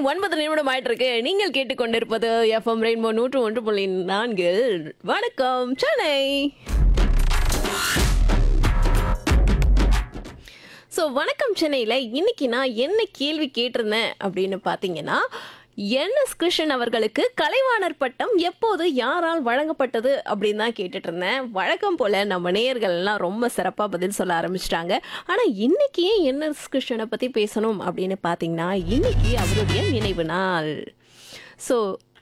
ஒன்பது நிமிடம் ஆயிட்டு இருக்கு நீங்கள் கேட்டுக்கொண்டிருப்பது எஃப்எம் ரெயின்போ நூற்று ஒன்று புள்ளி நான்கு வணக்கம் சென்னை ஸோ வணக்கம் சென்னையில் இன்னைக்கு நான் என்ன கேள்வி கேட்டிருந்தேன் அப்படின்னு பார்த்தீங்கன்னா என்எஸ் கிருஷ்ணன் அவர்களுக்கு கலைவாணர் பட்டம் எப்போது யாரால் வழங்கப்பட்டது அப்படின்னு தான் கேட்டுட்டு இருந்தேன் வழக்கம் போல நம்ம நேயர்கள்லாம் ரொம்ப சிறப்பாக பதில் சொல்ல ஆரம்பிச்சிட்டாங்க ஆனால் இன்னைக்கு ஏன் என்எஸ் கிருஷ்ணனை பற்றி பேசணும் அப்படின்னு பார்த்தீங்கன்னா இன்னைக்கு அவருடைய நினைவு நாள் ஸோ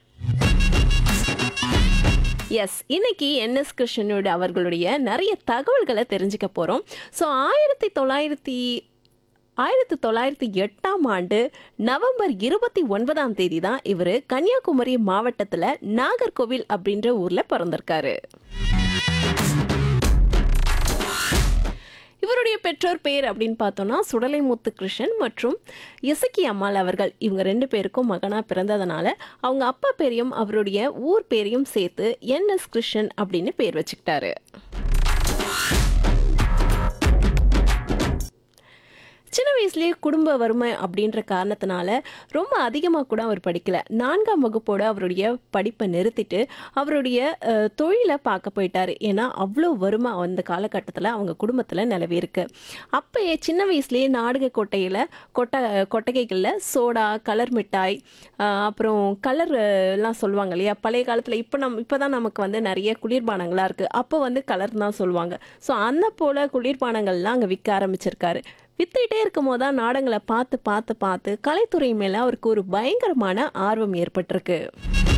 எஸ் இன்னைக்கு என்எஸ் கிருஷ்ணனோட அவர்களுடைய நிறைய தகவல்களை தெரிஞ்சுக்க போகிறோம் ஸோ ஆயிரத்தி தொள்ளாயிரத்தி ஆயிரத்தி தொள்ளாயிரத்தி எட்டாம் ஆண்டு நவம்பர் இருபத்தி ஒன்பதாம் தேதி தான் இவர் கன்னியாகுமரி மாவட்டத்தில் நாகர்கோவில் அப்படின்ற ஊரில் பிறந்திருக்காரு இவருடைய பெற்றோர் பேர் அப்படின்னு பார்த்தோம்னா சுடலைமுத்து கிருஷ்ணன் மற்றும் இசக்கி அம்மாள் அவர்கள் இவங்க ரெண்டு பேருக்கும் மகனா பிறந்ததுனால அவங்க அப்பா பேரையும் அவருடைய ஊர் பேரையும் சேர்த்து என் எஸ் கிருஷ்ணன் அப்படின்னு பேர் வச்சுக்கிட்டாரு சின்ன வயசுலேயே குடும்ப வறுமை அப்படின்ற காரணத்தினால ரொம்ப அதிகமாக கூட அவர் படிக்கல நான்காம் வகுப்போட அவருடைய படிப்பை நிறுத்திட்டு அவருடைய அஹ், தொழிலை பார்க்க போயிட்டாரு ஏன்னா அவ்வளோ வறுமை அந்த காலகட்டத்தில் அவங்க குடும்பத்தில் நிலவி இருக்கு அப்பயே சின்ன வயசுலேயே நாடக கொட்டையில் கொட்டை கொட்டகைகளில் சோடா கலர் மிட்டாய் அஹ், அப்புறம் கலர் எல்லாம் சொல்லுவாங்க இல்லையா பழைய காலத்தில் இப்போ நம் இப்போ தான் நமக்கு வந்து நிறைய குளிர்பானங்களாக இருக்குது அப்போ வந்து கலர் தான் சொல்லுவாங்க ஸோ அந்த போல் குளிர்பானங்கள்லாம் அங்கே விற்க ஆரம்பிச்சிருக்காரு வித்துக்கிட்டே இருக்கும் போது தான் நாடகங்களை பார்த்து பார்த்து பார்த்து கலைத்துறை மேலே அவருக்கு ஒரு பயங்கரமான ஆர்வம் ஏற்பட்டிருக்கு